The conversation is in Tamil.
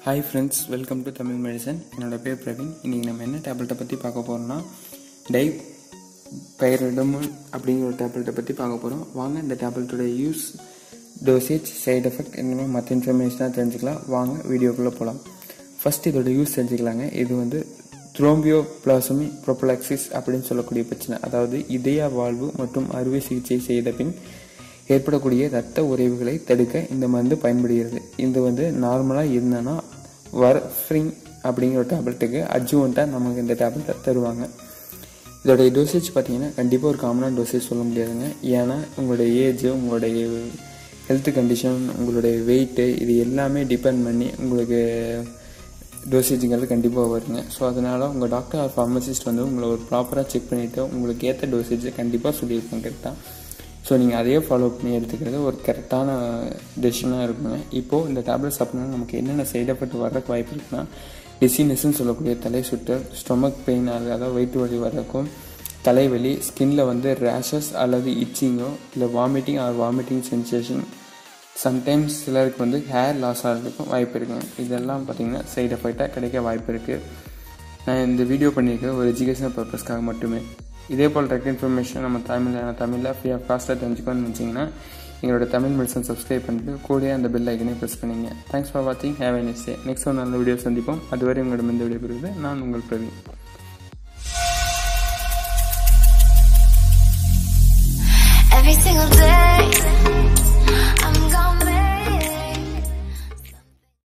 hi friends welcome to Tamil medicine என்னோட பேர் பிரவீன் இன்றைக்கி நம்ம என்ன டேப்லெட்டை பற்றி பார்க்க போகிறோம்னா டை பைரடமுல் அப்படிங்கிற ஒரு டேப்லெட்டை பற்றி பார்க்க போகிறோம் வாங்க இந்த டேப்லெட்டோட யூஸ் டோசேஜ் சைடு எஃபெக்ட் என்னமோ மற்ற இன்ஃபர்மேஷனாக தெரிஞ்சுக்கலாம் வாங்க வீடியோக்குள்ளே போகலாம் ஃபர்ஸ்ட் இதோட யூஸ் தெரிஞ்சுக்கலாங்க இது வந்து த்ரோம்பியோ பிளாசமி ப்ரோபலாக்சிஸ் அப்படின்னு சொல்லக்கூடிய பிரச்சனை அதாவது இதய வாழ்வு மற்றும் அறுவை சிகிச்சை செய்த பின் ஏற்படக்கூடிய இரத்த உறைவுகளை தடுக்க இந்த மருந்து பயன்படுகிறது இது வந்து நார்மலாக இருந்தனா வர்ஃப்ரிங் அப்படிங்கிற ஒரு டேப்லெட்டுக்கு அட்ஜுவண்ட்டாக நமக்கு இந்த டேப்லெட்டை தருவாங்க இதோடைய டோசேஜ் பார்த்தீங்கன்னா கண்டிப்பாக ஒரு காமனான டோசேஜ் சொல்ல முடியாதுங்க ஏன்னா உங்களுடைய ஏஜ் உங்களுடைய ஹெல்த் கண்டிஷன் உங்களுடைய வெயிட்டு இது எல்லாமே டிபெண்ட் பண்ணி உங்களுக்கு டோசேஜுங்கிறது கண்டிப்பாக வருங்க ஸோ அதனால் உங்கள் டாக்டர் ஆர் ஃபார்மசிஸ்ட் வந்து உங்களை ஒரு ப்ராப்பராக செக் பண்ணிவிட்டு உங்களுக்கு ஏற்ற டோசேஜை கண்டிப்பாக சொல்லியிருப்பாங்க கரெக்டாக ஸோ நீங்கள் அதையே ஃபாலோ பண்ணி எடுத்துக்கிறது ஒரு கரெக்டான டெசிஷனாக இருக்குங்க இப்போது இந்த டேப்லெட் சாப்பிட்னா நமக்கு என்னென்ன சைட் எஃபெக்ட் வர்றதுக்கு வாய்ப்பு இருக்குன்னா டிசினஸ்ன்னு சொல்லக்கூடிய தலை சுற்றல் ஸ்டொமக் பெயின் அது அதாவது வயிற்று வலி வரக்கும் தலைவலி ஸ்கின்ல வந்து ரேஷஸ் அல்லது இச்சிங்கோ இல்லை vomiting or vomiting sensation sometimes சிலருக்கு வந்து ஹேர் லாஸ் ஆகிறதுக்கும் வாய்ப்பு இருக்குங்க இதெல்லாம் பார்த்தீங்கன்னா சைடு எஃபெக்டாக கிடைக்க வாய்ப்பு இருக்குது நான் இந்த வீடியோ பண்ணியிருக்கேன் ஒரு எஜுகேஷனல் பர்பஸ்க்காக மட்டுமே இதே போல் டெக் இன்ஃபர்மேஷன் நம்ம தமிழில் தமிழில் ஃப்ரீ ஆஃப் காஸ்ட்டாக தெரிஞ்சுக்கணும்னு நினச்சிங்கன்னா எங்களோட தமிழ் மெடிசன் சப்ஸ்கிரைப் பண்ணிட்டு கூடயே அந்த பெல் ஐக்கனே ப்ரெஸ் பண்ணிங்க தேங்க்ஸ் ஃபார் வாட்சிங் have a next day next ஒரு நல்ல வீடியோ சந்திப்போம் அதுவரை உங்களிடம் இந்த வீடியோ பெறுவது நான் உங்கள் பிரவீன்